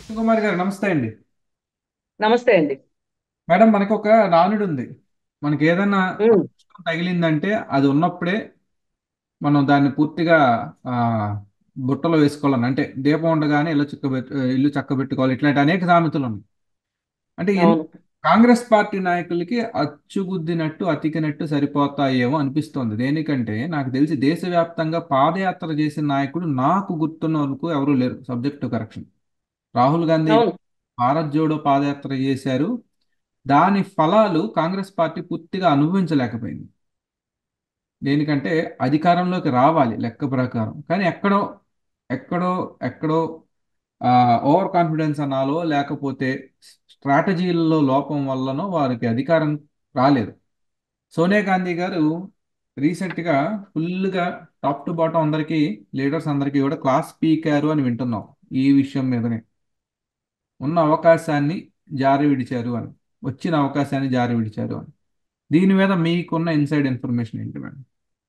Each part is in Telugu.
కుమార్ గారు నమస్తే అండి నమస్తే అండి మేడం మనకు ఒక నానుడు ఉంది మనకి ఏదైనా ఉమ్, కష్టం తగిలిందంటే అది ఉన్నప్పుడే మనం దాన్ని పూర్తిగా ఆ, బుట్టలో వేసుకోవాలని అంటే దీపం ఉండగానే ఇల్లు చక్కబెట్టు ఇల్లు చక్కబెట్టుకోవాలి ఇట్లాంటి అనేక సామెతలు ఉన్నాయి అంటే ఎన్- అవును కాంగ్రెస్ పార్టీ నాయకులకి అచ్చుగుద్దినట్టు అతికినట్టు సరిపోతాయేమో అనిపిస్తోంది దేనికంటే నాకు తెలిసి దేశవ్యాప్తంగా పాదయాత్ర చేసిన నాయకుడు నాకు గుర్తున్న వరకు ఎవరూ లేరు subject to correction Rahul Gandhi అవును భారత్ జోడో పాదయాత్ర చేశారు దాని ఫలాలు కాంగ్రెస్ పార్టీ పూర్తిగా అనుభవించలేకపోయింది దేనికంటే అధికారంలోకి రావాలి లెక్క ప్రకారం కానీ ఎక్కడో ఎక్కడో ఎక్కడో ఓవర్ కాన్ఫిడెన్స్ అనాలో లేకపోతే స్ట్రాటజీలలో లోపం వల్లనో వారికి అధికారం రాలేదు సోనియా గాంధీ గారు రీసెంట్గా ఫుల్గా టాప్ టు బాటం అందరికీ లీడర్స్ అందరికీ కూడా క్లాస్ పీకారు అని వింటున్నాం ఈ విషయం మీదనే ఉన్న అవకాశాన్ని జారి విడిచారు అని వచ్చిన అవకాశాన్ని జారి విడిచారు అని దీని మీద మీకున్న ఇన్సైడ్ ఇన్ఫర్మేషన్ ఏంటి మేడం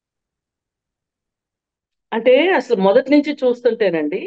అంటే అసలు మొదటి నుంచి చూస్తుంటేనండి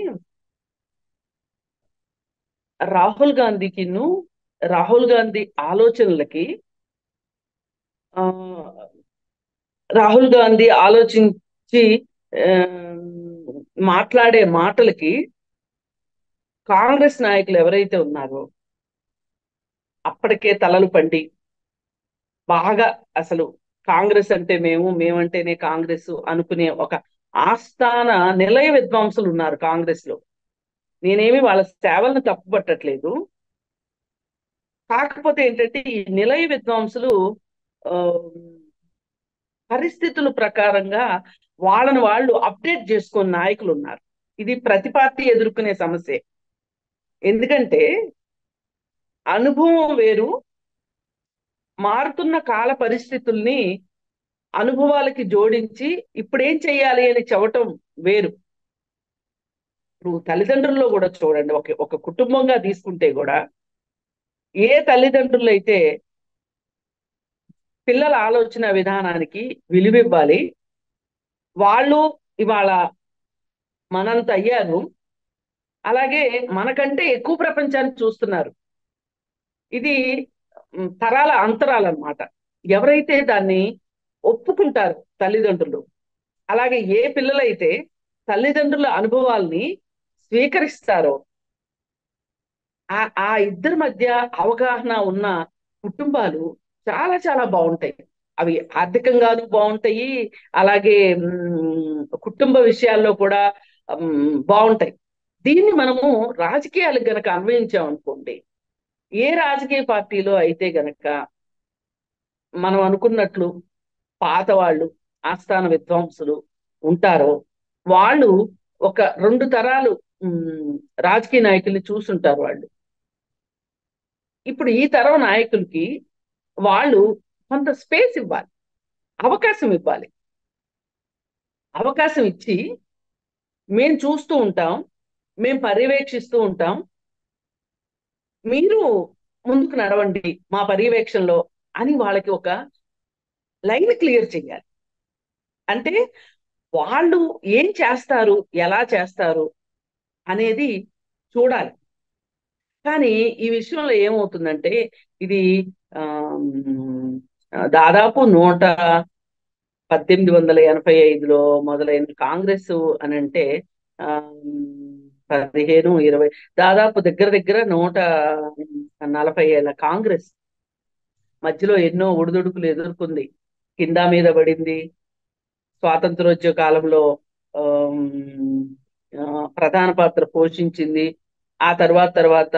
రాహుల్ గాంధీకిను రాహుల్ గాంధీ ఆలోచనలకి ఆ, రాహుల్ గాంధీ ఆలోచించి ఆ, మాట్లాడే మాటలకి కాంగ్రెస్ నాయకులు ఎవరైతే ఉన్నారో అప్పటికే తలలు పండి బాగా అసలు కాంగ్రెస్ అంటే మేము మేమంటేనే కాంగ్రెస్ అనుకునే ఒక ఆస్థాన నిలయ విద్వాంసులు ఉన్నారు కాంగ్రెస్ లో నేనేమి వాళ్ళ సేవలను తప్పుపట్టట్లేదు కాకపోతే ఏంటంటే ఈ నిలయ విద్వాంసులు ఆ, పరిస్థితుల ప్రకారంగా వాళ్ళని వాళ్ళు అప్డేట్ చేసుకున్న నాయకులు ఉన్నారు ఇది ప్రతి పార్టీ ఎదుర్కొనే సమస్య ఎందుకంటే అనుభవం వేరు మారుతున్న కాల పరిస్థితుల్ని అనుభవాలకి జోడించి ఇప్పుడు ఏం చెయ్యాలి అని చెప్పటం వేరు ఇప్పుడు తల్లిదండ్రుల్లో కూడా చూడండి ఒక ఒక కుటుంబంగా తీసుకుంటే కూడా ఏ తల్లిదండ్రులు అయితే పిల్లల ఆలోచన విధానానికి విలువివ్వాలి వాళ్ళు ఇవాళ మనంత అయ్యారు అలాగే మనకంటే ఎక్కువ ప్రపంచాన్ని చూస్తున్నారు ఇది మ్, తరాల అంతరాలు అన్నమాట ఎవరైతే దాన్ని ఒప్పుకుంటారు తల్లిదండ్రులు అలాగే ఏ పిల్లలైతే తల్లిదండ్రుల అనుభవాల్ని స్వీకరిస్తారో ఆ ఆ ఇద్దరి మధ్య అవగాహన ఉన్న కుటుంబాలు చాలా చాలా బాగుంటాయి అవి ఆర్థికంగాను బాగుంటాయి అలాగే మ్, కుటుంబ విషయాల్లో కూడా మ్, బాగుంటాయి దీన్ని మనము రాజకీయాలకు గనక అన్వయించామనుకోండి ఏ రాజకీయ పార్టీలో అయితే గనక మనం అనుకున్నట్లు పాత వాళ్ళు ఆస్థాన విద్వాంసులు ఉంటారో వాళ్ళు ఒక రెండు తరాలు మ్, రాజకీయ నాయకుల్ని చూసుంటారు వాళ్ళు ఇప్పుడు ఈ తరం నాయకులకి వాళ్ళు కొంత స్పేస్ ఇవ్వాలి అవకాశం ఇవ్వాలి అవకాశం ఇచ్చి మేము చూస్తూ ఉంటాం మేము పర్యవేక్షిస్తూ ఉంటాం మీరు ముందుకు నడవండి మా పర్యవేక్షణలో అని వాళ్ళకి ఒక లైన్ క్లియర్ చేయాలి అంటే వాళ్ళు ఏం చేస్తారు ఎలా చేస్తారు అనేది చూడాలి కానీ ఈ విషయంలో ఏమవుతుందంటే ఇది ఆమ్, దాదాపు నూట పద్దెనిమిది వందల ఎనభై ఐదులో మొదలైన కాంగ్రెస్ అని అంటే ఆమ్, పదిహేను ఇరవై దాదాపు దగ్గర దగ్గర నూట నలభై ఏళ్ళ కాంగ్రెస్ మధ్యలో ఎన్నో ఒడిదుడుకులు ఎదుర్కొంది కింద మీద పడింది స్వాతంత్రోద్యమ కాలంలో ఆమ్, ఆ, ప్రధాన పాత్ర పోషించింది ఆ తర్వాత తర్వాత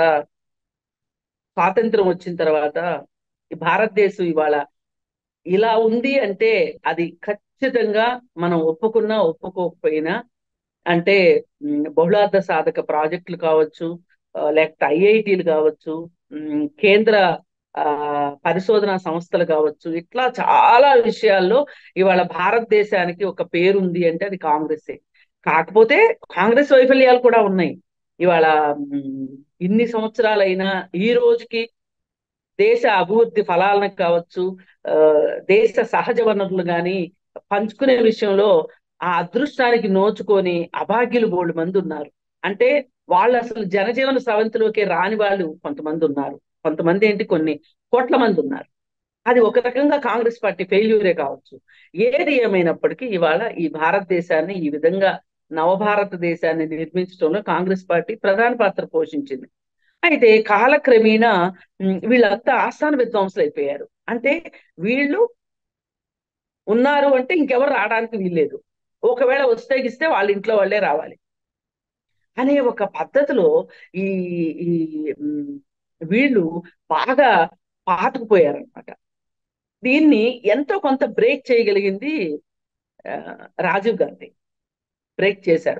స్వాతంత్రం వచ్చిన తర్వాత ఈ భారతదేశం ఇవాళ ఇలా ఉంది అంటే అది ఖచ్చితంగా మనం ఒప్పుకున్నా ఒప్పుకోకపోయినా అంటే ఉమ్, బహుళార్థ సాధక ప్రాజెక్టులు కావచ్చు ఆ, లేకపోతే ఐఐటీలు కావచ్చు ఉమ్, కేంద్ర ఆ, పరిశోధనా సంస్థలు కావచ్చు ఇట్లా చాలా విషయాల్లో ఇవాళ భారతదేశానికి ఒక పేరుంది అంటే అది కాంగ్రెసే కాకపోతే కాంగ్రెస్ వైఫల్యాలు కూడా ఉన్నాయి ఇవాళ ఉమ్, ఇన్ని సంవత్సరాలైనా ఈ రోజుకి దేశ అభివృద్ధి ఫలాలను కావచ్చు ఆ, దేశ సహజ వనరులు కానీ పంచుకునే విషయంలో ఆ అదృష్టానికి నోచుకొని అభాగ్యులు బోల్డ్ మంది ఉన్నారు అంటే వాళ్ళు అసలు జనజీవన స్రవంతిలోకి రాని వాళ్ళు కొంతమంది ఉన్నారు కొంతమంది ఏంటి కొన్ని కోట్ల మంది ఉన్నారు అది ఒక రకంగా కాంగ్రెస్ పార్టీ ఫెయిల్యూరే కావచ్చు ఏది ఏమైనప్పటికీ ఇవాళ ఈ భారతదేశాన్ని ఈ విధంగా నవభారతదేశాన్ని నిర్మించడంలో కాంగ్రెస్ పార్టీ ప్రధాన పాత్ర పోషించింది అయితే కాలక్రమేణా ఉమ్, వీళ్ళంతా ఆస్థాన విద్వాంసులు అయిపోయారు అంటే వీళ్ళు ఉన్నారు అంటే ఇంకెవరు రావడానికి వీల్లేదు ఒకవేళ వస్తే గిస్తే వాళ్ళ ఇంట్లో వాళ్ళే రావాలి అనే ఒక పద్ధతిలో ఈ ఈ ఉమ్, వీళ్ళు బాగా పాతుకుపోయారనమాట దీన్ని ఎంతో కొంత బ్రేక్ చేయగలిగింది ఆ, రాజీవ్ గాంధీ బ్రేక్ చేశారు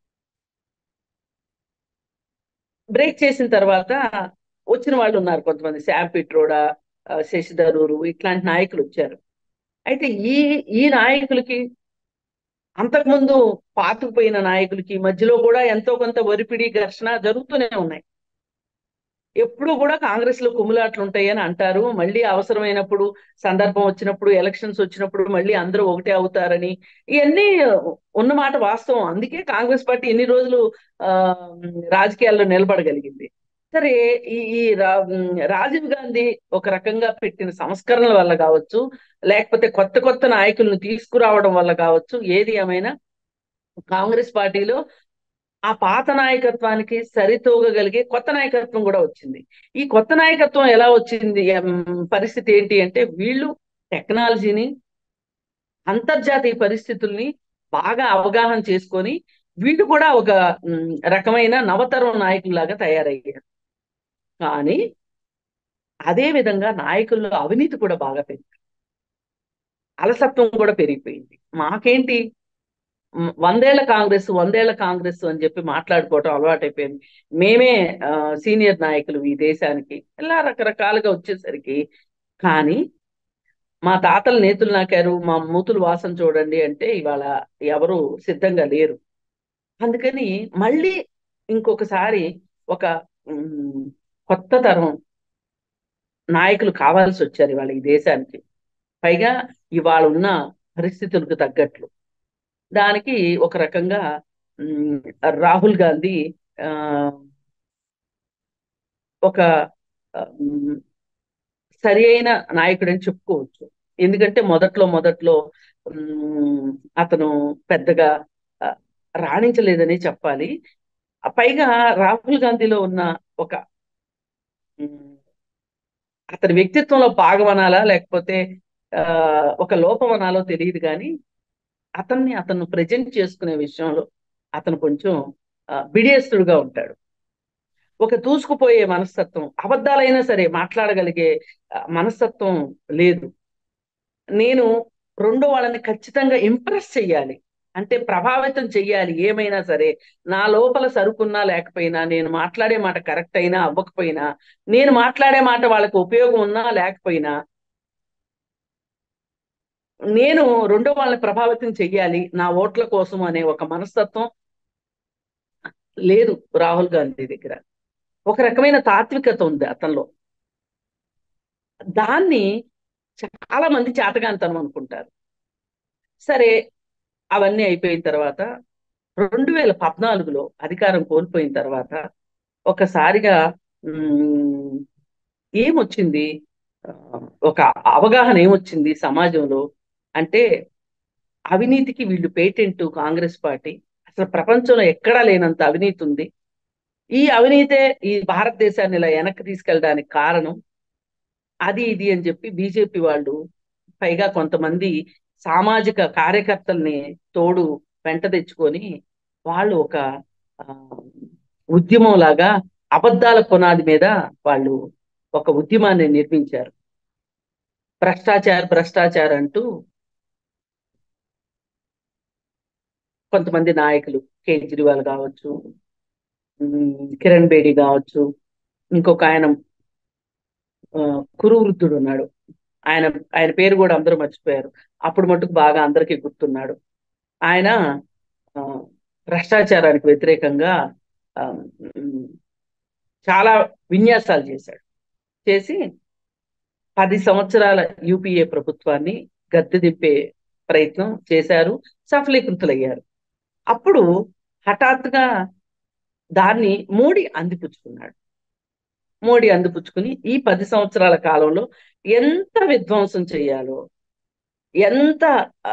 బ్రేక్ చేసిన తర్వాత వచ్చిన వాళ్ళు ఉన్నారు కొంతమంది శామ్ పిట్రోడా ఆ, శశి థరూరు ఇట్లాంటి నాయకులు వచ్చారు అయితే ఈ ఈ నాయకులకి అంతకుముందు పాతుకుపోయిన నాయకులకి మధ్యలో కూడా ఎంతో కొంత ఒరిపిడి ఘర్షణ జరుగుతూనే ఉన్నాయి ఎప్పుడు కూడా కాంగ్రెస్ లో కుమ్ములాట్లు ఉంటాయని అంటారు మళ్ళీ అవసరమైనప్పుడు సందర్భం వచ్చినప్పుడు ఎలక్షన్స్ వచ్చినప్పుడు మళ్ళీ అందరూ ఒకటే అవుతారని ఇవన్నీ ఉన్నమాట వాస్తవం అందుకే కాంగ్రెస్ పార్టీ ఎన్ని రోజులు ఆ రాజకీయాల్లో నిలబడగలిగింది సరే ఈ ఈ రా- ఉమ్, రాజీవ్ గాంధీ ఒక రకంగా పెట్టిన సంస్కరణల వల్ల కావచ్చు లేకపోతే కొత్త కొత్త నాయకులను తీసుకురావడం వల్ల కావచ్చు ఏది ఏమైనా కాంగ్రెస్ పార్టీలో ఆ పాత నాయకత్వానికి సరితూగగలిగే కొత్త నాయకత్వం కూడా వచ్చింది ఈ కొత్త నాయకత్వం ఎలా వచ్చింది ఎం, పరిస్థితి ఏంటి అంటే వీళ్ళు టెక్నాలజీని అంతర్జాతీయ పరిస్థితుల్ని బాగా అవగాహన చేసుకొని వీళ్ళు కూడా ఒక ఉమ్, రకమైన నవతరం నాయకుల్లాగా తయారయ్యారు కానీ అదే విధంగా నాయకుల్లో అవినీతి కూడా బాగా పెరిగింది అలసత్వం కూడా పెరిగిపోయింది మాకేంటి మ్, వందేళ్ల కాంగ్రెస్ వందేళ్ల కాంగ్రెస్ అని చెప్పి మాట్లాడుకోవటం అలవాటైపోయింది మేమే ఆ, సీనియర్ నాయకులు ఈ దేశానికి ఇలా రకరకాలుగా వచ్చేసరికి కానీ మా తాతలు నేతులు నాకారు మా మూతులు వాసన చూడండి అంటే ఇవాళ ఎవరు సిద్ధంగా లేరు అందుకని మళ్ళీ ఇంకొకసారి ఒక మ్, కొత్త తరం నాయకులు కావాల్సి వచ్చారు ఇవాళ ఈ దేశానికి పైగా ఇవాళ ఉన్న పరిస్థితులకు తగ్గట్లు దానికి ఒక రకంగా మ్, రాహుల్ గాంధీ ఆ, ఒక ఆ, మ్, సరి అయిన నాయకుడని చెప్పుకోవచ్చు ఎందుకంటే మొదట్లో మొదట్లో మ్, అతను పెద్దగా ఆ, రాణించలేదని చెప్పాలి ఆ పైగా రాహుల్ గాంధీలో ఉన్న ఒక మ్, అతని వ్యక్తిత్వంలో భాగం అనాలా లేకపోతే ఆ, ఒక లోపం అనాలో తెలియదు కానీ అతన్ని అతను ప్రజెంట్ చేసుకునే విషయంలో అతను కొంచెం ఆ, బిడియస్తుడుగా ఉంటాడు ఒక దూసుకుపోయే మనస్తత్వం అబద్ధాలైనా సరే మాట్లాడగలిగే ఆ, మనస్తత్వం లేదు నేను రెండో వాళ్ళని ఖచ్చితంగా ఇంప్రెస్ చెయ్యాలి అంటే ప్రభావితం చెయ్యాలి ఏమైనా సరే నా లోపల సరుకున్నా లేకపోయినా నేను మాట్లాడే మాట కరెక్ట్ అయినా అవ్వకపోయినా నేను మాట్లాడే మాట వాళ్ళకి ఉపయోగం ఉన్నా లేకపోయినా నేను రెండో వాళ్ళని ప్రభావితం చెయ్యాలి నా ఓట్ల కోసం అనే ఒక మనస్తత్వం లేదు రాహుల్ గాంధీ దగ్గర ఒక రకమైన తాత్వికత ఉంది అతనిలో దాన్ని చాలా మంది చేతగాంతనం అనుకుంటారు సరే అవన్నీ అయిపోయిన తర్వాత రెండు వేల పద్నాలుగులో అధికారం కోల్పోయిన తర్వాత ఒకసారిగా ఉమ్, ఏమొచ్చింది ఆ, ఒక అవగాహన ఏమొచ్చింది సమాజంలో అంటే అవినీతికి వీళ్ళు పేటెంట్ కాంగ్రెస్ పార్టీ అసలు ప్రపంచంలో ఎక్కడా లేనంత అవినీతి ఉంది ఈ అవినీతే ఈ భారతదేశాన్ని ఇలా వెనక్కి తీసుకెళ్ళడానికి కారణం అది ఇది అని చెప్పి బీజేపీ వాళ్ళు పైగా కొంతమంది సామాజిక కార్యకర్తల్ని తోడు వెంట తెచ్చుకొని వాళ్ళు ఒక ఆ, ఉద్యమం లాగా అబద్ధాల పునాది మీద వాళ్ళు ఒక ఉద్యమాన్ని నిర్మించారు భ్రష్టాచార్ భ్రష్టాచార్ అంటూ కొంతమంది నాయకులు కేజ్రీవాల్ కావచ్చు ఉమ్, కిరణ్ బేడి కావచ్చు ఇంకొక ఆయన ఆ, కురు వృద్ధుడు ఉన్నాడు ఆయన ఆయన పేరు కూడా అందరూ మర్చిపోయారు అప్పుడు మటుకు బాగా అందరికీ గుర్తున్నాడు ఆయన ఆ, భ్రష్టాచారానికి వ్యతిరేకంగా ఆ, ఉమ్, చాలా విన్యాసాలు చేశాడు చేసి పది సంవత్సరాల యూపీఏ ప్రభుత్వాన్ని గద్దె దింపే ప్రయత్నం చేశారు సఫలీకృతులయ్యారు అప్పుడు హఠాత్తుగా దాన్ని మోడీ అందిపుచ్చుకున్నాడు మోడీ అందిపుచ్చుకుని ఈ పది సంవత్సరాల కాలంలో ఎంత విధ్వంసం చేయాలో ఎంత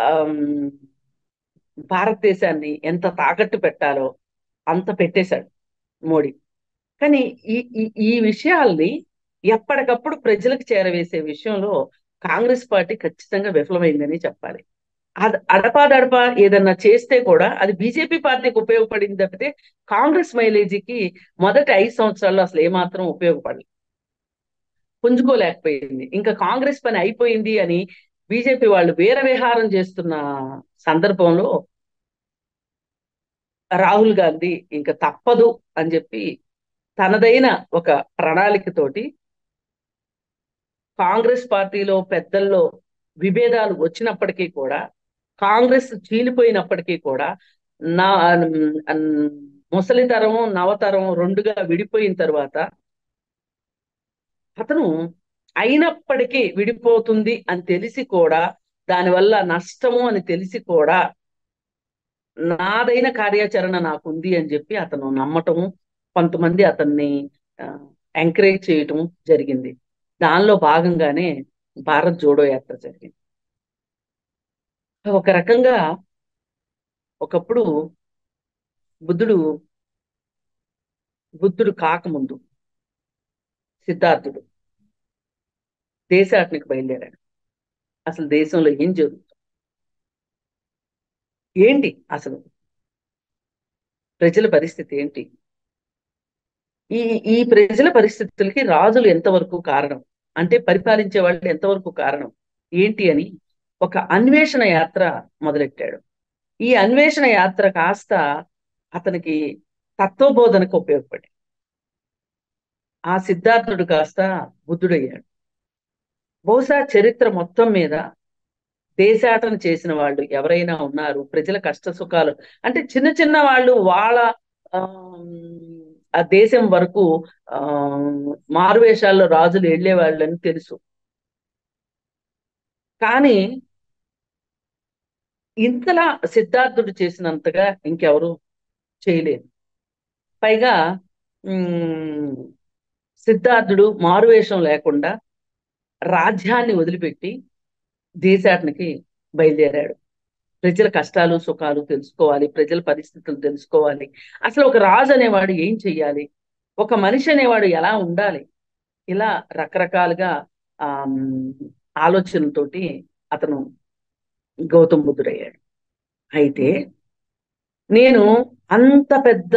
భారతదేశాన్ని ఎంత తాకట్టు పెట్టాలో అంత పెట్టేశాడు మోడీ కానీ ఈ ఈ విషయాల్ని ఎప్పటికప్పుడు ప్రజలకు చేరవేసే విషయంలో కాంగ్రెస్ పార్టీ ఖచ్చితంగా విఫలమైందని చెప్పాలి అది అడపాదడప ఏదన్నా చేస్తే కూడా అది బీజేపీ పార్టీకి ఉపయోగపడింది తప్పితే కాంగ్రెస్ మైలేజీకి మొదటి ఐదు సంవత్సరాల్లో అసలు ఏమాత్రం ఉపయోగపడలేదు పుంజుకోలేకపోయింది ఇంకా కాంగ్రెస్ పని అయిపోయింది అని బీజేపీ వాళ్ళు వీర విహారం చేస్తున్న సందర్భంలో రాహుల్ గాంధీ ఇంకా తప్పదు అని చెప్పి తనదైన ఒక ప్రణాళికతోటి కాంగ్రెస్ పార్టీలో పెద్దల్లో విభేదాలు వచ్చినప్పటికీ కూడా కాంగ్రెస్ చీలిపోయినప్పటికీ కూడా నా ముసలితరం నవతరం రెండుగా విడిపోయిన తర్వాత అతను అయినప్పటికీ విడిపోతుంది అని తెలిసి కూడా దానివల్ల నష్టము అని తెలిసి కూడా నాదైన కార్యాచరణ నాకుంది అని చెప్పి అతను నమ్మటము కొంతమంది అతన్ని ఎంకరేజ్ చేయటం జరిగింది దానిలో భాగంగానే భారత్ జోడో యాత్ర జరిగింది ఒక రకంగా ఒకప్పుడు బుద్ధుడు బుద్ధుడు కాకముందు సిద్ధార్థుడు దేశాటనికి బయలుదేరాడు అసలు దేశంలో ఏం జరుగుతుంది ఏంటి అసలు ప్రజల పరిస్థితి ఏంటి ఈ ఈ ప్రజల పరిస్థితులకి రాజులు ఎంతవరకు కారణం అంటే పరిపాలించే వాళ్ళు ఎంతవరకు కారణం ఏంటి అని ఒక అన్వేషణ యాత్ర మొదలెట్టాడు ఈ అన్వేషణ యాత్ర కాస్త అతనికి తత్వబోధనకు ఉపయోగపడి ఆ సిద్ధార్థుడు కాస్త బుద్ధుడయ్యాడు బహుశా చరిత్ర మొత్తం మీద దేశాటన చేసిన వాళ్ళు ఎవరైనా ఉన్నారు ప్రజల కష్ట సుఖాలు అంటే చిన్న చిన్న వాళ్ళు వాళ్ళ ఆ దేశం వరకు ఆ మారువేషాల్లో రాజులు వెళ్ళేవాళ్ళని తెలుసు కానీ ఇంతలా సిద్ధార్థుడు చేసినంతగా ఇంకెవరు చేయలేరు పైగా సిద్ధార్థుడు మారువేషం లేకుండా రాజ్యాన్ని వదిలిపెట్టి దేశాటనికి బయలుదేరాడు ప్రజల కష్టాలు సుఖాలు తెలుసుకోవాలి ప్రజల పరిస్థితులు తెలుసుకోవాలి అసలు ఒక రాజు అనేవాడు ఏం చెయ్యాలి ఒక మనిషి అనేవాడు ఎలా ఉండాలి ఇలా రకరకాలుగా ఆ ఆలోచనలతోటి అతను గౌతమ్ బుద్ధుడయ్యాడు అయితే నేను అంత పెద్ద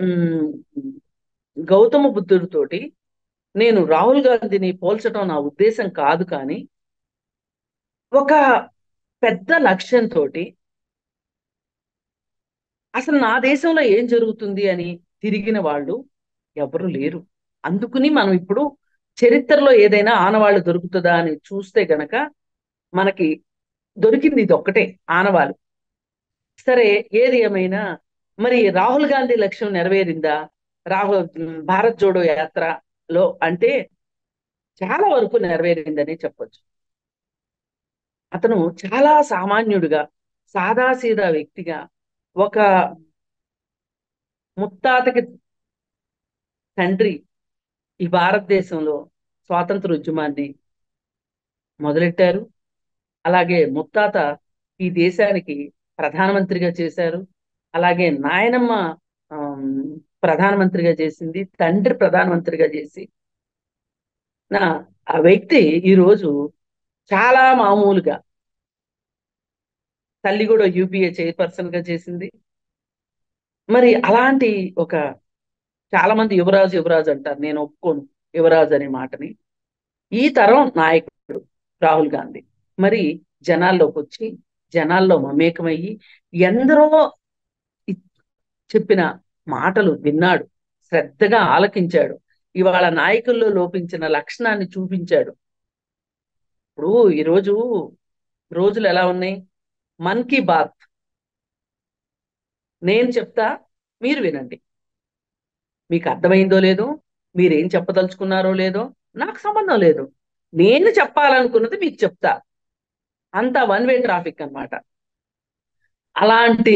గౌతమ బుద్ధుడితోటి నేను రాహుల్ గాంధీని పోల్చడం నా ఉద్దేశం కాదు కానీ ఒక పెద్ద లక్ష్యంతో అసలు నా దేశంలో ఏం జరుగుతుంది అని తిరిగిన వాళ్ళు ఎవరు లేరు అందుకుని మనం ఇప్పుడు చరిత్రలో ఏదైనా ఆనవాళ్ళు దొరుకుతుందా అని చూస్తే గనక మనకి దొరికింది ఇది ఒక్కటే ఆనవాళ్ళు సరే ఏది ఏమైనా మరి రాహుల్ గాంధీ లక్ష్యం నెరవేరిందా రాహుల్ భారత్ జోడో యాత్రలో అంటే చాలా వరకు నెరవేరిందని చెప్పొచ్చు అతను చాలా సామాన్యుడిగా సాదాసీదా వ్యక్తిగా ఒక ముత్తాతకి తండ్రి ఈ భారతదేశంలో స్వాతంత్ర ఉద్యమాన్ని మొదలెట్టారు అలాగే ముత్తాత ఈ దేశానికి ప్రధానమంత్రిగా చేశారు అలాగే నాయనమ్మ ప్రధానమంత్రిగా చేసింది తండ్రి ప్రధానమంత్రిగా చేసి నా ఆ వ్యక్తి ఈరోజు చాలా మామూలుగా తల్లి కూడా యూపీఏ చైర్పర్సన్ గా చేసింది మరి అలాంటి ఒక చాలా మంది యువరాజు యువరాజు అంటారు నేను ఒప్పుకోను యువరాజు అనే మాటని ఈ తరం నాయకుడు రాహుల్ గాంధీ మరి జనాల్లోకి వచ్చి జనాల్లో మమేకమయ్యి ఎందరో చెప్పిన మాటలు విన్నాడు శ్రద్ధగా ఆలకించాడు ఇవాళ నాయకుల్లో లోపించిన లక్షణాన్ని చూపించాడు ఇప్పుడు ఈరోజు రోజులు ఎలా ఉన్నాయి మన్ కీ బాత్ నేను చెప్తా మీరు వినండి మీకు అర్థమైందో లేదో మీరేం చెప్పదలుచుకున్నారో లేదో నాకు సంబంధం లేదు నేను చెప్పాలనుకున్నది మీకు చెప్తా అంతా వన్ వే ట్రాఫిక్ అనమాట అలాంటి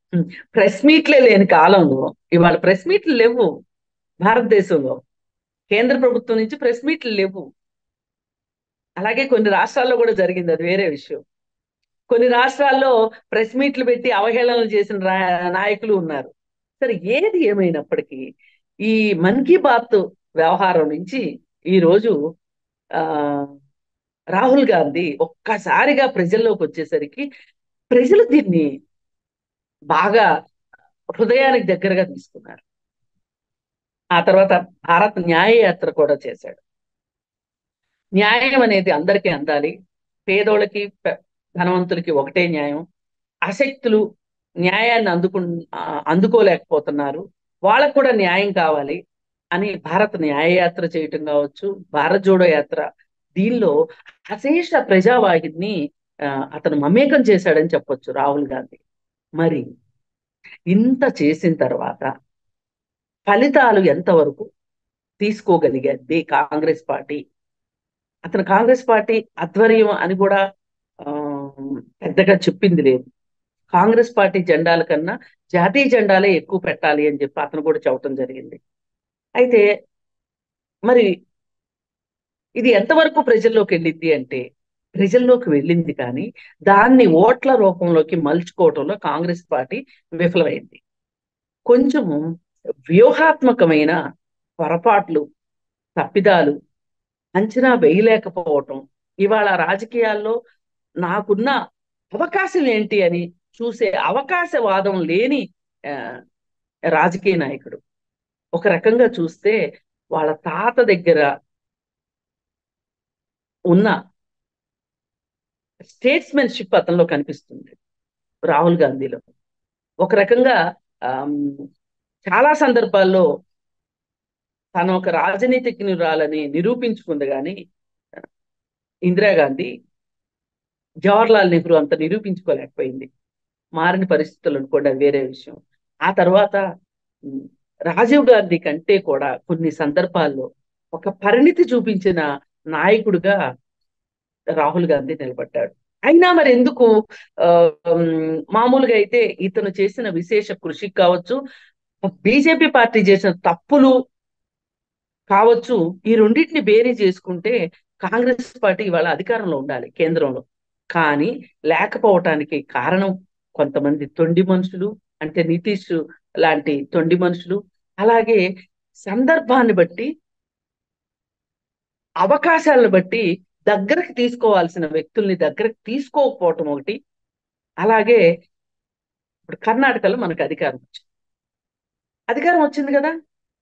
ప్రెస్ మీట్లే లేని కాలంలో ఇవాళ ప్రెస్ మీట్లు లేవు భారతదేశంలో కేంద్ర ప్రభుత్వం నుంచి ప్రెస్ మీట్లు లేవు అలాగే కొన్ని రాష్ట్రాల్లో కూడా జరిగింది అది వేరే విషయం కొన్ని రాష్ట్రాల్లో ప్రెస్ మీట్లు పెట్టి అవహేళనలు చేసిన రా- నాయకులు ఉన్నారు సరే ఏది ఏమైనప్పటికీ ఈ మన్ కీ బాత్ వ్యవహారం నుంచి ఈ రోజు ఆ రాహుల్ గాంధీ ఒక్కసారిగా ప్రజల్లోకి వచ్చేసరికి ప్రజలు దీన్ని బాగా హృదయానికి దగ్గరగా తీసుకున్నారు ఆ తర్వాత భారత్ న్యాయ యాత్ర కూడా చేశాడు న్యాయం అనేది అందరికీ అందాలి పేదోళ్ళకి పె- ధనవంతులకి ఒకటే న్యాయం అశక్తులు న్యాయాన్ని అందుకు ఆ, అందుకోలేకపోతున్నారు వాళ్ళకు కూడా న్యాయం కావాలి అని భారత్ న్యాయయాత్ర చేయటం కావచ్చు భారత్ జోడో యాత్ర దీనిలో అశేష ప్రజావాహిని ఆ, అతను మమేకం చేశాడని చెప్పొచ్చు రాహుల్ గాంధీ మరి ఇంత చేసిన తర్వాత ఫలితాలు ఎంతవరకు తీసుకోగలిగేది కాంగ్రెస్ పార్టీ అతను కాంగ్రెస్ పార్టీ ఆధ్వర్యం అని కూడా ఆ, పెద్దగా చెప్పింది లేదు కాంగ్రెస్ పార్టీ జెండాల కన్నా జాతీయ జెండాలే ఎక్కువ పెట్టాలి అని చెప్పి అతను కూడా చెప్పడం జరిగింది అయితే మరి ఇది ఎంతవరకు ప్రజల్లోకి వెళ్ళింది అంటే ప్రజల్లోకి వెళ్ళింది కానీ దాన్ని ఓట్ల రూపంలోకి మలుచుకోవటంలో కాంగ్రెస్ పార్టీ విఫలమైంది కొంచెము వ్యూహాత్మకమైన పొరపాట్లు తప్పిదాలు అంచనా వేయలేకపోవటం ఇవాళ రాజకీయాల్లో నాకున్న అవకాశం ఏంటి అని చూసే అవకాశవాదం లేని ఆ, రాజకీయ నాయకుడు ఒక రకంగా చూస్తే వాళ్ళ తాత దగ్గర ఉన్న స్టేట్స్మెన్షిప్ అతనిలో కనిపిస్తుంది రాహుల్ గాంధీలో ఒక రకంగా ఆమ్, చాలా సందర్భాల్లో తను ఒక రాజనీతిజ్ఞురాలని నిరూపించుకుంది కానీ ఇందిరాగాంధీ జవహర్లాల్ నెహ్రూ అంత నిరూపించుకోలేకపోయింది మారిన పరిస్థితులు అనుకోండి అది వేరే విషయం ఆ తర్వాత ఉమ్, రాజీవ్ గాంధీ కంటే కూడా కొన్ని సందర్భాల్లో ఒక పరిణితి చూపించిన నాయకుడిగా రాహుల్ గాంధీ నిలబడ్డాడు అయినా మరి ఎందుకు ఆ, ఉమ్, మామూలుగా అయితే ఇతను చేసిన విశేష కృషికి కావచ్చు బీజేపీ పార్టీ చేసిన తప్పులు కావచ్చు ఈ రెండింటిని బేరీ చేసుకుంటే కాంగ్రెస్ పార్టీ ఇవాళ అధికారంలో ఉండాలి కేంద్రంలో కానీ లేకపోవటానికి కారణం కొంతమంది తొండి మనుషులు అంటే నితీష్ లాంటి తొండి మనుషులు అలాగే సందర్భాన్ని బట్టి అవకాశాలను బట్టి దగ్గరకు తీసుకోవాల్సిన వ్యక్తుల్ని దగ్గరకు తీసుకోకపోవటం ఒకటి అలాగే ఇప్పుడు కర్ణాటకలో మనకు అధికారం వచ్చింది అధికారం వచ్చింది కదా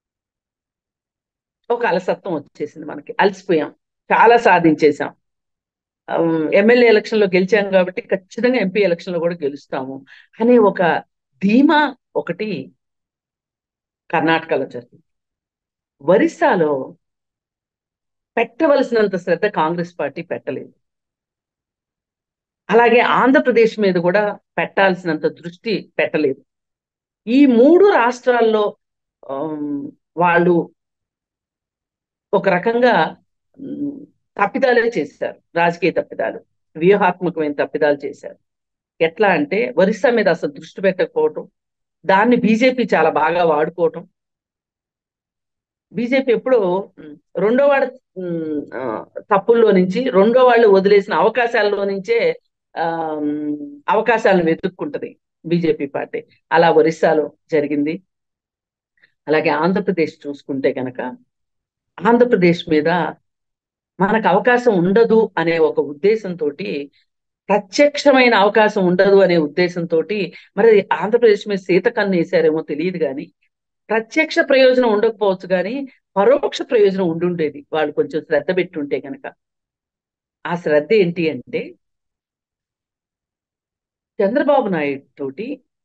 ఒక అలసత్వం వచ్చేసింది మనకి అలసిపోయాం చాలా సాధించేసాం ఎమ్మెల్యే ఎలక్షన్ లో గెలిచాం కాబట్టి ఖచ్చితంగా ఎంపీ ఎలక్షన్ లో కూడా గెలుస్తాము అనే ఒక ధీమా ఒకటి కర్ణాటకలో జరిగింది ఒరిస్సాలో పెట్టవలసినంత శ్రద్ధ కాంగ్రెస్ పార్టీ పెట్టలేదు అలాగే ఆంధ్రప్రదేశ్ మీద కూడా పెట్టాల్సినంత దృష్టి పెట్టలేదు ఈ మూడు రాష్ట్రాల్లో ఆమ్, వాళ్ళు ఒక రకంగా ఉమ్, తప్పిదాలే చేశారు రాజకీయ తప్పిదాలు వ్యూహాత్మకమైన తప్పిదాలు చేశారు ఎట్లా అంటే ఒరిస్సా మీద అసలు దృష్టి పెట్టకపోవటం దాన్ని బీజేపీ చాలా బాగా వాడుకోవటం బీజేపీ ఎప్పుడు ఉమ్, రెండో వాడు ఉమ్, ఆ, తప్పుల్లో నుంచి రెండో వాళ్ళు వదిలేసిన అవకాశాల్లో నుంచే ఆ, ఉమ్, అవకాశాలను వెతుక్కుంటది బీజేపీ పార్టీ అలా ఒరిస్సాలో జరిగింది అలాగే ఆంధ్రప్రదేశ్ చూసుకుంటే కనుక ఆంధ్రప్రదేశ్ మీద మనకు అవకాశం ఉండదు అనే ఒక ఉద్దేశంతో ప్రత్యక్షమైన అవకాశం ఉండదు అనే ఉద్దేశంతో మరి ఆంధ్రప్రదేశ్ మీద సీతకన్ను వేశారేమో తెలియదు కానీ ప్రత్యక్ష ప్రయోజనం ఉండకపోవచ్చు కానీ పరోక్ష ప్రయోజనం ఉండుండేది వాళ్ళు కొంచెం శ్రద్ధ పెట్టుంటే కనుక ఆ శ్రద్ధ ఏంటి అంటే చంద్రబాబు నాయుడు తోటి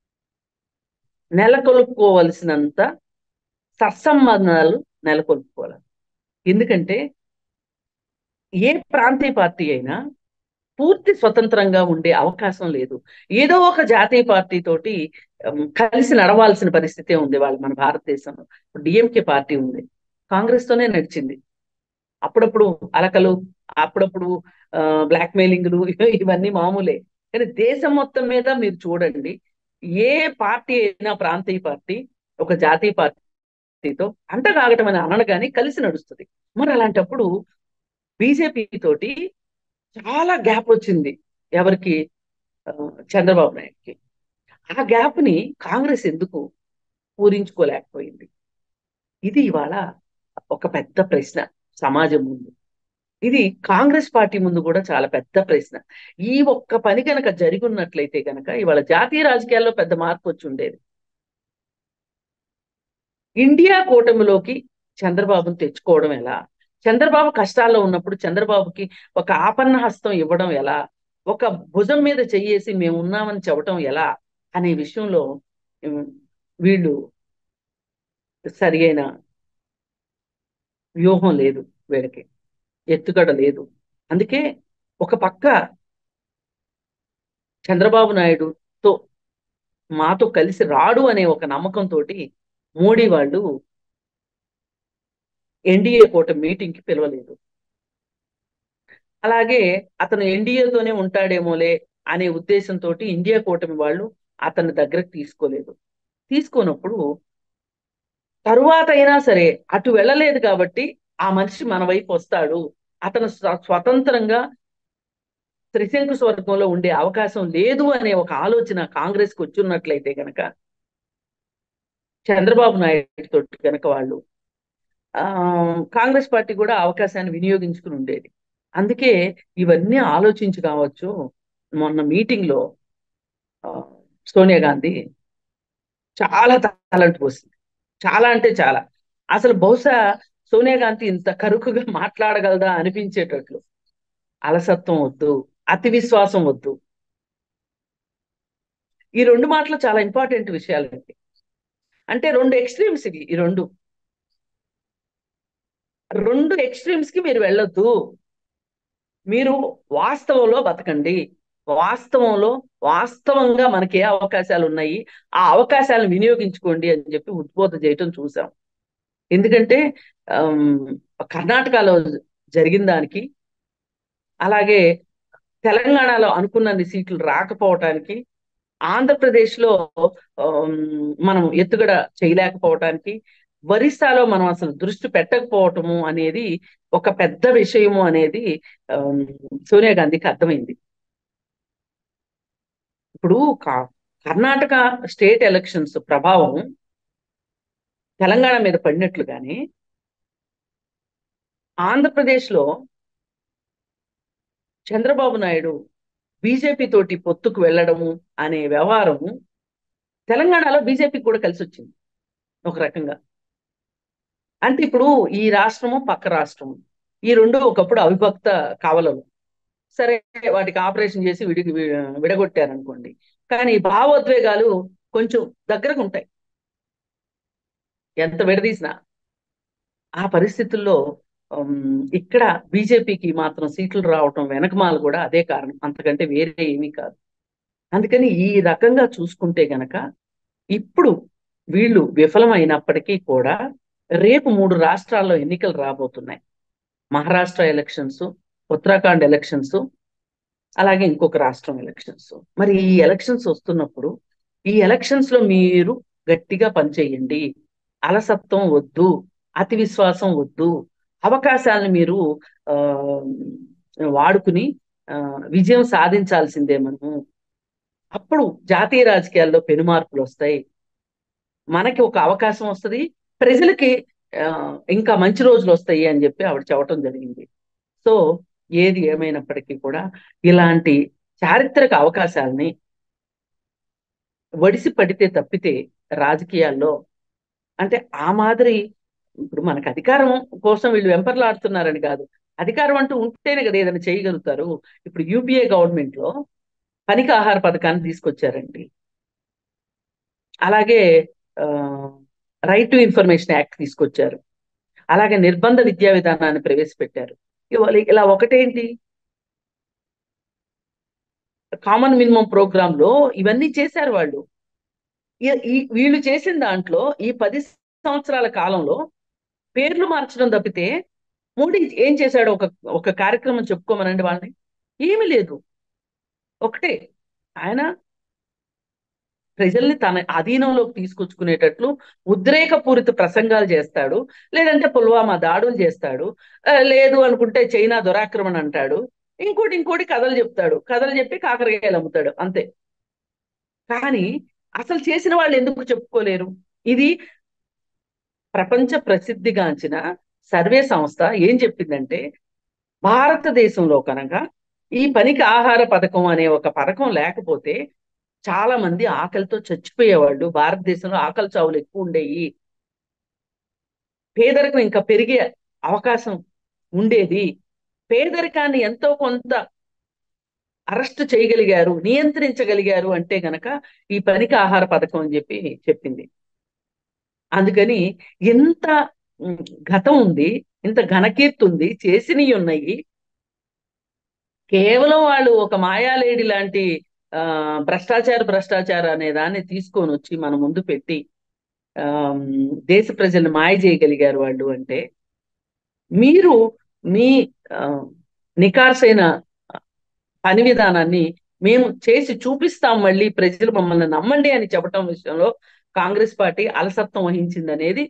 నెలకొల్పుకోవలసినంత సత్సంబంధాలు నెలకొల్పుకోవాలి ఎందుకంటే ఏ ప్రాంతీయ పార్టీ అయినా పూర్తి స్వతంత్రంగా ఉండే అవకాశం లేదు ఏదో ఒక జాతీయ పార్టీ తోటి ఉమ్, కలిసి నడవాల్సిన పరిస్థితే ఉంది వాళ్ళు మన భారతదేశంలో డిఎంకే పార్టీ ఉంది కాంగ్రెస్ తోనే నడిచింది అప్పుడప్పుడు అలకలు అప్పుడప్పుడు బ్లాక్ మెయిలింగ్లు ఇవన్నీ మామూలే కానీ దేశం మొత్తం మీద మీరు చూడండి ఏ పార్టీ అయినా ప్రాంతీయ పార్టీ ఒక జాతీయ పార్టీతో అంటగాగటం అని అనను కానీ కలిసి నడుస్తుంది మరి అలాంటప్పుడు బీజేపీ తోటి చాలా గ్యాప్ వచ్చింది ఎవరికి ఆ, చంద్రబాబు నాయుడుకి ఆ గ్యాప్ ని కాంగ్రెస్ ఎందుకు పూరించుకోలేకపోయింది ఇది ఇవాళ ఒక పెద్ద ప్రశ్న సమాజం ముందు ఇది కాంగ్రెస్ పార్టీ ముందు కూడా చాలా పెద్ద ప్రశ్న ఈ ఒక్క పని కనుక జరిగి ఉన్నట్లయితే కనుక ఇవాళ జాతీయ రాజకీయాల్లో పెద్ద మార్పు వచ్చి ఉండేది ఇండియా కూటమిలోకి చంద్రబాబును తెచ్చుకోవడం ఎలా చంద్రబాబు కష్టాల్లో ఉన్నప్పుడు చంద్రబాబుకి ఒక ఆపన్న హస్తం ఇవ్వడం ఎలా ఒక భుజం మీద చెయ్యేసి మేము ఉన్నామని చెప్పడం ఎలా అనే విషయంలో ఉమ్, వీళ్ళు సరి అయిన వ్యూహం లేదు వీళ్ళకి ఎత్తుగడ లేదు అందుకే ఒక పక్క చంద్రబాబు నాయుడుతో మాతో కలిసి రాడు అనే ఒక నమ్మకంతో మోడీ వాళ్ళు ఎన్డీఏ కూట మీటింగ్ కి పిలవలేదు అలాగే అతను ఎన్డీఏతోనే ఉంటాడేమోలే అనే ఉద్దేశంతో ఇండియా కూటమి వాళ్ళు అతని దగ్గరకు తీసుకోలేదు తీసుకోనప్పుడు తరువాత అయినా సరే అటు వెళ్ళలేదు కాబట్టి ఆ మనిషి మన వైపు వస్తాడు అతను స్వ- స్వతంత్రంగా త్రిశంకు స్వర్గంలో ఉండే అవకాశం లేదు అనే ఒక ఆలోచన కాంగ్రెస్ కి వచ్చున్నట్లయితే గనక చంద్రబాబు నాయుడు తోటి గనక వాళ్ళు ఆ కాంగ్రెస్ పార్టీ కూడా ఆ అవకాశాన్ని వినియోగించుకుని ఉండేది అందుకే ఇవన్నీ ఆలోచించి కావచ్చు మొన్న మీటింగ్ లో ఆ, సోనియా గాంధీ చాలా టాలెంట్ పోసింది చాలా అంటే చాలా అసలు బహుశా సోనియా గాంధీ ఇంత కరుకుగా మాట్లాడగలదా అనిపించేటట్లు అలసత్వం వద్దు అతి విశ్వాసం వద్దు ఈ రెండు మాటలు చాలా ఇంపార్టెంట్ విషయాలు అండి అంటే రెండు ఎక్స్ట్రీమ్స్ ఇవి ఈ రెండు రెండు ఎక్స్ట్రీమ్స్ కి మీరు వెళ్ళొద్దు మీరు వాస్తవంలో బతకండి వాస్తవంలో వాస్తవంగా మనకి ఏ అవకాశాలు ఉన్నాయి ఆ అవకాశాలను వినియోగించుకోండి అని చెప్పి ఉద్బోధ చేయటం చూసాం ఎందుకంటే ఆమ్, కర్ణాటకలో జరిగిన దానికి అలాగే తెలంగాణలో అనుకున్నన్ని సీట్లు రాకపోవటానికి ఆంధ్రప్రదేశ్లో ఆమ్, మనం ఎత్తుగడ చేయలేకపోవటానికి ఒరిస్సాలో మనం అసలు దృష్టి పెట్టకపోవటము అనేది ఒక పెద్ద విషయము అనేది ఆమ్, సోనియా గాంధీకి అర్థమైంది ఇప్పుడు కా- కర్ణాటక స్టేట్ ఎలక్షన్స్ ప్రభావం తెలంగాణ మీద పడినట్లుగానే ఆంధ్రప్రదేశ్లో చంద్రబాబు నాయుడు బీజేపీ తోటి పొత్తుకు వెళ్ళడము అనే వ్యవహారము తెలంగాణలో బీజేపీకి కూడా కలిసి వచ్చింది ఒక రకంగా అంటే ఇప్పుడు ఈ రాష్ట్రము పక్క రాష్ట్రము ఈ రెండు ఒకప్పుడు అవిభక్త కావలలు సరే వాటికి ఆపరేషన్ చేసి విడి విడగొట్టారనుకోండి కానీ భావోద్వేగాలు కొంచెం దగ్గరకు ఉంటాయి ఎంత విడదీసినా ఆ పరిస్థితుల్లో ఉమ్, ఇక్కడ బీజేపీకి మాత్రం సీట్లు రావటం వెనకమాల కూడా అదే కారణం అంతకంటే వేరే ఏమీ కాదు అందుకని ఈ రకంగా చూసుకుంటే గనక ఇప్పుడు వీళ్ళు విఫలమైనప్పటికీ కూడా రేపు మూడు రాష్ట్రాల్లో ఎన్నికలు రాబోతున్నాయి మహారాష్ట్ర ఎలక్షన్స్ ఉత్తరాఖండ్ ఎలక్షన్స్ అలాగే ఇంకొక రాష్ట్రం ఎలక్షన్స్ మరి ఈ ఎలక్షన్స్ వస్తున్నప్పుడు ఈ ఎలక్షన్స్ లో మీరు గట్టిగా పనిచేయండి అలసత్వం వద్దు అతి విశ్వాసం వద్దు అవకాశాలను మీరు ఆ వాడుకుని ఆ విజయం సాధించాల్సిందే మనము అప్పుడు జాతీయ రాజకీయాల్లో పెనుమార్పులు వస్తాయి మనకి ఒక అవకాశం వస్తుంది ప్రజలకి ఆ, ఇంకా మంచి రోజులు వస్తాయి అని చెప్పి ఆవిడ చెప్పడం జరిగింది సో ఏది ఏమైనప్పటికీ కూడా ఇలాంటి చారిత్రక అవకాశాలని వడిసి పడితే తప్పితే రాజకీయాల్లో అంటే ఆ మాదిరి ఇప్పుడు మనకు అధికారం కోసం వీళ్ళు వెంపర్లాడుతున్నారని కాదు అధికారం అంటూ ఉంటేనే కదా ఏదైనా చేయగలుగుతారు ఇప్పుడు యూపీఏ గవర్నమెంట్ లో పనికి ఆహార పథకాన్ని తీసుకొచ్చారండి అలాగే రైట్ టు ఇన్ఫర్మేషన్ యాక్ట్ తీసుకొచ్చారు అలాగే నిర్బంధ విద్యా విధానాన్ని ప్రవేశపెట్టారు ఇవాళ ఇలా ఒకటేంటి కామన్ మినిమం ప్రోగ్రామ్ లో ఇవన్నీ చేశారు వాళ్ళు ఈ- ఈ- వీళ్ళు చేసిన దాంట్లో ఈ పది సంవత్సరాల కాలంలో పేర్లు మార్చడం తప్పితే మోడీ ఏం చేశాడు ఒక ఒక కార్యక్రమం చెప్పుకోమనండి వాళ్ళని ఏమీ లేదు ఒకటే ఆయన ప్రజల్ని తన అధీనంలోకి తీసుకొచ్చుకునేటట్లు ఉద్రేకపూరిత ప్రసంగాలు చేస్తాడు లేదంటే పుల్వామా దాడులు చేస్తాడు ఆ, లేదు అనుకుంటే చైనా దురాక్రమణ అంటాడు ఇంకోటి ఇంకోటి కథలు చెప్తాడు కథలు చెప్పి కాకరకాయలు అమ్ముతాడు అంతే కానీ అసలు చేసిన వాళ్ళు ఎందుకు చెప్పుకోలేరు ఇది ప్రపంచ ప్రసిద్ధిగాంచిన సర్వే సంస్థ ఏం చెప్పిందంటే భారతదేశంలో కనుక ఈ పనికి ఆహార పథకం అనే ఒక పథకం లేకపోతే చాలా మంది ఆకలితో చచ్చిపోయేవాళ్ళు భారతదేశంలో ఆకలి చావులు ఎక్కువ ఉండేవి పేదరికం ఇంకా పెరిగే అవకాశం ఉండేది పేదరికాన్ని ఎంతో కొంత అరెస్ట్ చేయగలిగారు నియంత్రించగలిగారు అంటే గనక ఈ పనికి ఆహార పథకం అని చెప్పి చెప్పింది అందుకని ఎంత ఉమ్, గతం ఉంది ఇంత ఘనకీర్తి ఉంది చేసినవి ఉన్నాయి కేవలం వాళ్ళు ఒక మాయాలేడి లాంటి ఆ భ్రష్టాచార భ్రష్టాచార అనే దాన్ని తీసుకొని వచ్చి మన ముందు పెట్టి ఆ దేశ ప్రజల్ని మాయ చేయగలిగారు వాళ్ళు అంటే మీరు మీ ఆ, నికార్సైన పని విధానాన్ని మేము చేసి చూపిస్తాం మళ్ళీ ప్రజలు మమ్మల్ని నమ్మండి అని చెప్పటం విషయంలో కాంగ్రెస్ పార్టీ అలసత్వం వహించింది అనేది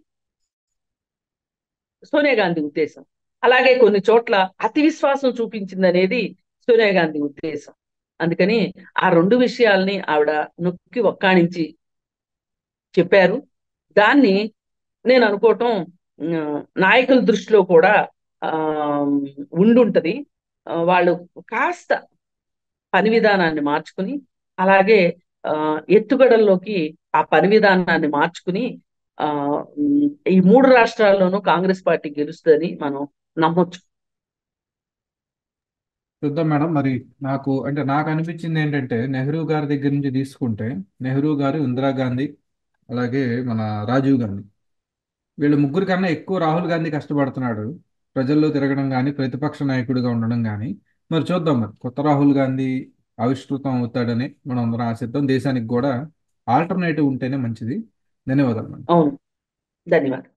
సోనియా గాంధీ ఉద్దేశం అలాగే కొన్ని చోట్ల అతి విశ్వాసం చూపించింది అనేది సోనియా గాంధీ ఉద్దేశం అందుకని ఆ రెండు విషయాల్ని ఆవిడ నొక్కి ఒక్కాణించి చెప్పారు దాన్ని నేను అనుకోవటం ఆ, నాయకుల దృష్టిలో కూడా ఆ ఉండుంటది ఆ, వాళ్ళు కాస్త పని విధానాన్ని మార్చుకుని అలాగే ఆ, ఎత్తుగడల్లోకి ఆ పని విధానాన్ని మార్చుకుని ఆ ఉమ్, ఈ మూడు రాష్ట్రాల్లోనూ కాంగ్రెస్ పార్టీ గెలుస్తుందని మనం నమ్మొచ్చు చూద్దాం మేడం మరి నాకు అంటే నాకు అనిపించింది ఏంటంటే నెహ్రూ గారి దగ్గర నుంచి తీసుకుంటే నెహ్రూ గారు ఇందిరాగాంధీ అలాగే మన రాజీవ్ గాంధీ వీళ్ళ ముగ్గురు కన్నా ఎక్కువ రాహుల్ గాంధీ కష్టపడుతున్నాడు ప్రజల్లో తిరగడం కానీ ప్రతిపక్ష నాయకుడిగా ఉండడం కానీ మరి చూద్దాం మరి కొత్త రాహుల్ గాంధీ ఆవిష్కృతం అవుతాడని మనం అందరం ఆశిద్దాం దేశానికి కూడా ఆల్టర్నేటివ్ ఉంటేనే మంచిది ధన్యవాదాలు మేడం అవును ధన్యవాదాలు